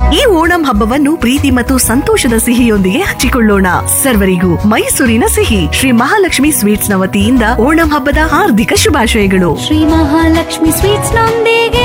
ಈ ಓಣಂ ಹಬ್ಬವನ್ನು ಪ್ರೀತಿ ಮತ್ತು ಸಂತೋಷದ ಸಿಹಿಯೊಂದಿಗೆ ಹಂಚಿಕೊಳ್ಳೋಣ ಸರ್ವರಿಗೂ ಮೈಸೂರಿನ ಸಿಹಿ ಶ್ರೀ ಮಹಾಲಕ್ಷ್ಮಿ ಸ್ವೀಟ್ಸ್ ನ ವತಿಯಿಂದ ಓಣಂ ಹಬ್ಬದ ಹಾರ್ದಿಕ ಶುಭಾಶಯಗಳು ಶ್ರೀ ಮಹಾಲಕ್ಷ್ಮಿ ಸ್ವೀಟ್ಸ್ ನೊಂದಿಗೆ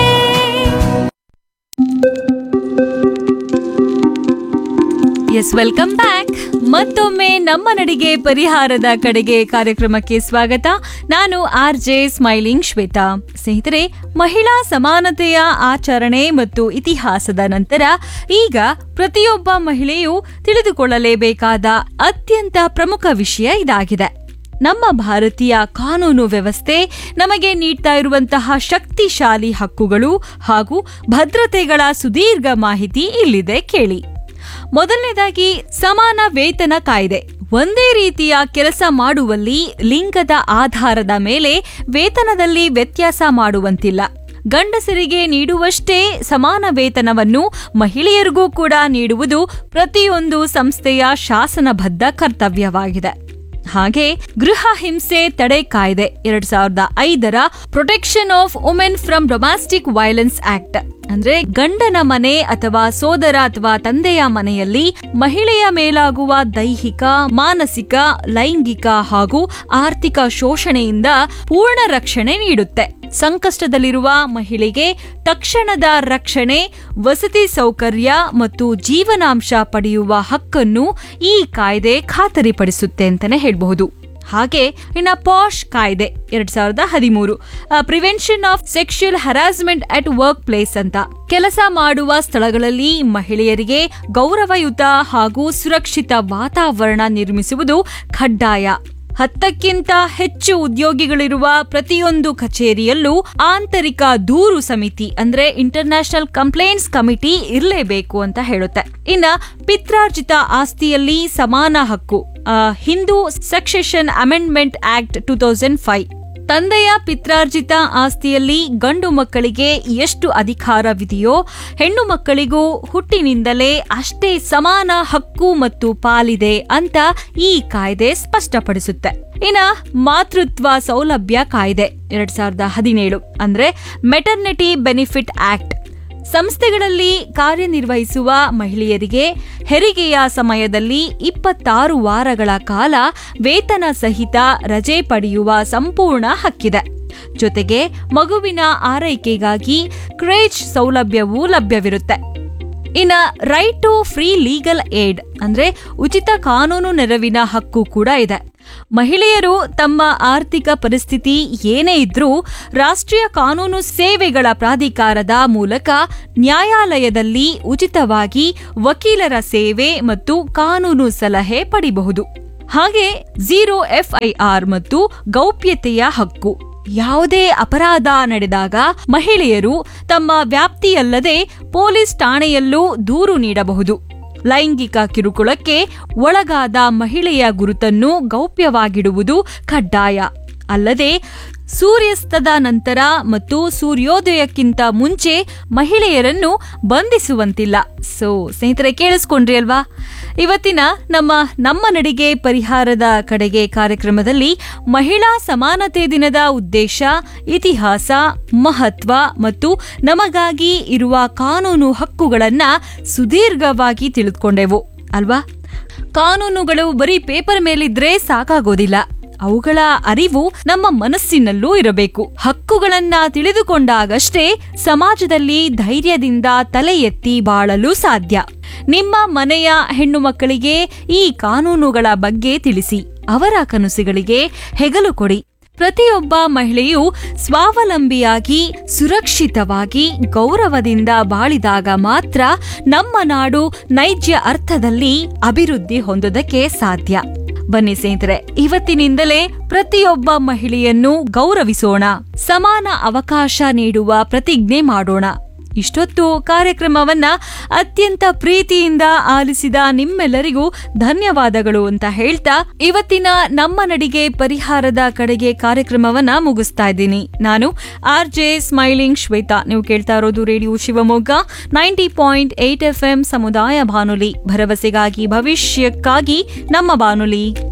ಎಸ್ ವೆಲ್ಕಮ್ ಬ್ಯಾಕ್ ಮತ್ತೊಮ್ಮೆ ನಮ್ಮ ನಡಿಗೆ ಪರಿಹಾರದ ಕಡೆಗೆ ಕಾರ್ಯಕ್ರಮಕ್ಕೆ ಸ್ವಾಗತ ನಾನು ಆರ್ ಜೆ ಸ್ಮೈಲಿಂಗ್ ಶ್ವೇತಾ ಸ್ನೇಹಿತರೆ ಮಹಿಳಾ ಸಮಾನತೆಯ ಆಚರಣೆ ಮತ್ತು ಇತಿಹಾಸದ ನಂತರ ಈಗ ಪ್ರತಿಯೊಬ್ಬ ಮಹಿಳೆಯೂ ತಿಳಿದುಕೊಳ್ಳಲೇಬೇಕಾದ ಅತ್ಯಂತ ಪ್ರಮುಖ ವಿಷಯ ಇದಾಗಿದೆ ನಮ್ಮ ಭಾರತೀಯ ಕಾನೂನು ವ್ಯವಸ್ಥೆ ನಮಗೆ ನೀಡ್ತಾ ಇರುವಂತಹ ಶಕ್ತಿಶಾಲಿ ಹಕ್ಕುಗಳು ಹಾಗೂ ಭದ್ರತೆಗಳ ಸುದೀರ್ಘ ಮಾಹಿತಿ ಇಲ್ಲಿದೆ ಕೇಳಿ ಮೊದಲನೇದಾಗಿ ಸಮಾನ ವೇತನ ಕಾಯ್ದೆ ಒಂದೇ ರೀತಿಯ ಕೆಲಸ ಮಾಡುವಲ್ಲಿ ಲಿಂಗದ ಆಧಾರದ ಮೇಲೆ ವೇತನದಲ್ಲಿ ವ್ಯತ್ಯಾಸ ಮಾಡುವಂತಿಲ್ಲ ಗಂಡಸರಿಗೆ ನೀಡುವಷ್ಟೇ ಸಮಾನ ವೇತನವನ್ನು ಮಹಿಳೆಯರಿಗೂ ಕೂಡ ನೀಡುವುದು ಪ್ರತಿಯೊಂದು ಸಂಸ್ಥೆಯ ಶಾಸನಬದ್ಧ ಕರ್ತವ್ಯವಾಗಿದೆ ಹಾಗೆ ಗೃಹ ಹಿಂಸೆ ತಡೆ ಕಾಯ್ದೆ ಎರಡ್ ಸಾವಿರದ ಐದರ protection of women from domestic violence act ಅಂದ್ರೆ ಗಂಡನ ಮನೆ ಅಥವಾ ಸೋದರ ಅಥವಾ ತಂದೆಯ ಮನೆಯಲ್ಲಿ ಮಹಿಳೆಯ ಮೇಲಾಗುವ ದೈಹಿಕ ಮಾನಸಿಕ ಲೈಂಗಿಕ ಹಾಗೂ ಆರ್ಥಿಕ ಶೋಷಣೆಯಿಂದ ಪೂರ್ಣ ರಕ್ಷಣೆ ನೀಡುತ್ತೆ ಸಂಕಷ್ಟದಲ್ಲಿರುವ ಮಹಿಳೆಗೆ ತಕ್ಷಣದ ರಕ್ಷಣೆ ವಸತಿ ಸೌಕರ್ಯ ಮತ್ತು ಜೀವನಾಂಶ ಪಡೆಯುವ ಹಕ್ಕನ್ನು ಈ ಕಾಯ್ದೆ ಖಾತರಿಪಡಿಸುತ್ತೆ ಅಂತಾನೆ ಹೇಳಬಹುದು ಹಾಗೆ ಇನ್ನ ಪಾಶ್ ಕಾಯ್ದೆ ಎರಡ್ ಸಾವಿರದ ಹದಿಮೂರು prevention of sexual harassment at workplace ಅಂತ ಕೆಲಸ ಮಾಡುವ ಸ್ಥಳಗಳಲ್ಲಿ ಮಹಿಳೆಯರಿಗೆ ಗೌರವಯುತ ಹಾಗೂ ಸುರಕ್ಷಿತ ವಾತಾವರಣ ನಿರ್ಮಿಸುವುದು ಕಡ್ಡಾಯ ಹತ್ತಕ್ಕಿಂತ ಹೆಚ್ಚು ಉದ್ಯೋಗಿಗಳಿರುವ ಪ್ರತಿಯೊಂದು ಕಚೇರಿಯಲ್ಲೂ ಆಂತರಿಕ ದೂರು ಸಮಿತಿ ಅಂದ್ರೆ ಇಂಟರ್ನ್ಯಾಷನಲ್ ಕಂಪ್ಲೇಂಟ್ಸ್ ಕಮಿಟಿ ಇರಲೇಬೇಕು ಅಂತ ಹೇಳುತ್ತೆ ಇನ್ನ ಪಿತ್ರಾರ್ಜಿತ ಆಸ್ತಿಯಲ್ಲಿ ಸಮಾನ ಹಕ್ಕು ಆ, Hindu succession amendment act two thousand five ತಂದೆಯ ಪಿತ್ರಾರ್ಜಿತ ಆಸ್ತಿಯಲ್ಲಿ ಗಂಡು ಮಕ್ಕಳಿಗೆ ಎಷ್ಟು ಅಧಿಕಾರವಿದೆಯೋ ಹೆಣ್ಣು ಮಕ್ಕಳಿಗೂ ಹುಟ್ಟಿನಿಂದಲೇ ಅಷ್ಟೇ ಸಮಾನ ಹಕ್ಕು ಮತ್ತು ಪಾಲಿದೆ ಅಂತ ಈ ಕಾಯ್ದೆ ಸ್ಪಷ್ಟಪಡಿಸುತ್ತೆ ಇನ್ನ ಮಾತೃತ್ವ ಸೌಲಭ್ಯ ಕಾಯ್ದೆ ಎರಡ್ ಸಾವಿರದ ಹದಿನೇಳು ಅಂದ್ರೆ ಮೆಟರ್ನಿಟಿ ಬೆನಿಫಿಟ್ ಆಕ್ಟ್ ಸಂಸ್ಥೆಗಳಲ್ಲಿ ಕಾರ್ಯನಿರ್ವಹಿಸುವ ಮಹಿಳೆಯರಿಗೆ ಹೆರಿಗೆಯ ಸಮಯದಲ್ಲಿ ಇಪ್ಪತ್ತಾರು ವಾರಗಳ ಕಾಲ ವೇತನ ಸಹಿತ ರಜೆ ಪಡೆಯುವ ಸಂಪೂರ್ಣ ಹಕ್ಕಿದೆ ಜೊತೆಗೆ ಮಗುವಿನ ಆರೈಕೆಗಾಗಿ ಕ್ರೇಜ್ ಸೌಲಭ್ಯವೂ ಲಭ್ಯವಿರುತ್ತೆ ಇನ್ನ right to free legal aid ಅಂದ್ರೆ ಉಚಿತ ಕಾನೂನು ನೆರವಿನ ಹಕ್ಕು ಕೂಡ ಇದೆ ಮಹಿಳೆಯರು ತಮ್ಮ ಆರ್ಥಿಕ ಪರಿಸ್ಥಿತಿ ಏನೇ ಇದ್ರೂ ರಾಷ್ಟ್ರೀಯ ಕಾನೂನು ಸೇವೆಗಳ ಪ್ರಾಧಿಕಾರದ ಮೂಲಕ ನ್ಯಾಯಾಲಯದಲ್ಲಿ ಉಚಿತವಾಗಿ ವಕೀಲರ ಸೇವೆ ಮತ್ತು ಕಾನೂನು ಸಲಹೆ ಪಡಿಬಹುದು ಹಾಗೆ ಝೀರೋ ಎಫ್ಐಆರ್ ಮತ್ತು ಗೌಪ್ಯತೆಯ ಹಕ್ಕು ಯಾವುದೇ ಅಪರಾಧ ನಡೆದಾಗ ಮಹಿಳೆಯರು ತಮ್ಮ ವ್ಯಾಪ್ತಿಯಲ್ಲದೆ ಪೊಲೀಸ್ ಠಾಣೆಯಲ್ಲೂ ದೂರು ನೀಡಬಹುದು ಲೈಂಗಿಕ ಕಿರುಕುಳಕ್ಕೆ ಒಳಗಾದ ಮಹಿಳೆಯ ಗುರುತನ್ನು ಗೌಪ್ಯವಾಗಿಡುವುದು ಕಡ್ಡಾಯ ಅಲ್ಲದೆ ಸೂರ್ಯಾಸ್ತದ ನಂತರ ಮತ್ತು ಸೂರ್ಯೋದಯಕ್ಕಿಂತ ಮುಂಚೆ ಮಹಿಳೆಯರನ್ನು ಬಂಧಿಸುವಂತಿಲ್ಲ ಸೊ ಸ್ನೇಹಿತರೆ ಕೇಳಿಸ್ಕೊಂಡ್ರಿ ಅಲ್ವಾ ಇವತ್ತಿನ ನಮ್ಮ ನಮ್ಮ ನಡಿಗೆ ಪರಿಹಾರದ ಕಡೆಗೆ ಕಾರ್ಯಕ್ರಮದಲ್ಲಿ ಮಹಿಳಾ ಸಮಾನತೆ ದಿನದ ಉದ್ದೇಶ ಇತಿಹಾಸ ಮಹತ್ವ ಮತ್ತು ನಮಗಾಗಿ ಇರುವ ಕಾನೂನು ಹಕ್ಕುಗಳನ್ನ ಸುದೀರ್ಘವಾಗಿ ತಿಳಿದುಕೊಂಡೆವು ಅಲ್ವಾ ಕಾನೂನುಗಳು ಬರೀ ಪೇಪರ್ ಮೇಲಿದ್ರೆ ಸಾಕಾಗೋದಿಲ್ಲ ಅವುಗಳ ಅರಿವು ನಮ್ಮ ಮನಸ್ಸಿನಲ್ಲೂ ಇರಬೇಕು ಹಕ್ಕುಗಳನ್ನ ತಿಳಿದುಕೊಂಡಾಗಷ್ಟೇ ಸಮಾಜದಲ್ಲಿ ಧೈರ್ಯದಿಂದ ತಲೆ ಎತ್ತಿ ಬಾಳಲು ಸಾಧ್ಯ ನಿಮ್ಮ ಮನೆಯ ಹೆಣ್ಣು ಮಕ್ಕಳಿಗೆ ಈ ಕಾನೂನುಗಳ ಬಗ್ಗೆ ತಿಳಿಸಿ ಅವರ ಕನಸುಗಳಿಗೆ ಹೆಗಲು ಕೊಡಿ ಪ್ರತಿಯೊಬ್ಬ ಮಹಿಳೆಯು ಸ್ವಾವಲಂಬಿಯಾಗಿ ಸುರಕ್ಷಿತವಾಗಿ ಗೌರವದಿಂದ ಬಾಳಿದಾಗ ಮಾತ್ರ ನಮ್ಮ ನಾಡು ನೈಜ ಅರ್ಥದಲ್ಲಿ ಅಭಿವೃದ್ಧಿ ಹೊಂದೋದಕ್ಕೆ ಸಾಧ್ಯ ಬನ್ನಿ ಸ್ನೇಹಿತರೆ ಇವತ್ತಿನಿಂದಲೇ ಪ್ರತಿಯೊಬ್ಬ ಮಹಿಳೆಯನ್ನು ಗೌರವಿಸೋಣ ಸಮಾನ ಅವಕಾಶ ನೀಡುವ ಪ್ರತಿಜ್ಞೆ ಮಾಡೋಣ ಇಷ್ಟೊತ್ತು ಕಾರ್ಯಕ್ರಮವನ್ನ ಅತ್ಯಂತ ಪ್ರೀತಿಯಿಂದ ಆಲಿಸಿದ ನಿಮ್ಮೆಲ್ಲರಿಗೂ ಧನ್ಯವಾದಗಳು ಅಂತ ಹೇಳ್ತಾ ಇವತ್ತಿನ ನಮ್ಮ ನಡಿಗೆ ಪರಿಹಾರದ ಕಡೆಗೆ ಕಾರ್ಯಕ್ರಮವನ್ನ ಮುಗಿಸ್ತಾ ಇದ್ದೀನಿ ನಾನು ಆರ್ ಜೆ ಸ್ಮೈಲಿಂಗ್ ಶ್ವೇತಾ ನೀವು ಕೇಳ್ತಾ ಇರೋದು radio Shivamogga ninety point eight F M ಸಮುದಾಯ ಬಾನುಲಿ ಭರವಸೆಗಾಗಿ ಭವಿಷ್ಯಕ್ಕಾಗಿ ನಮ್ಮ ಬಾನುಲಿ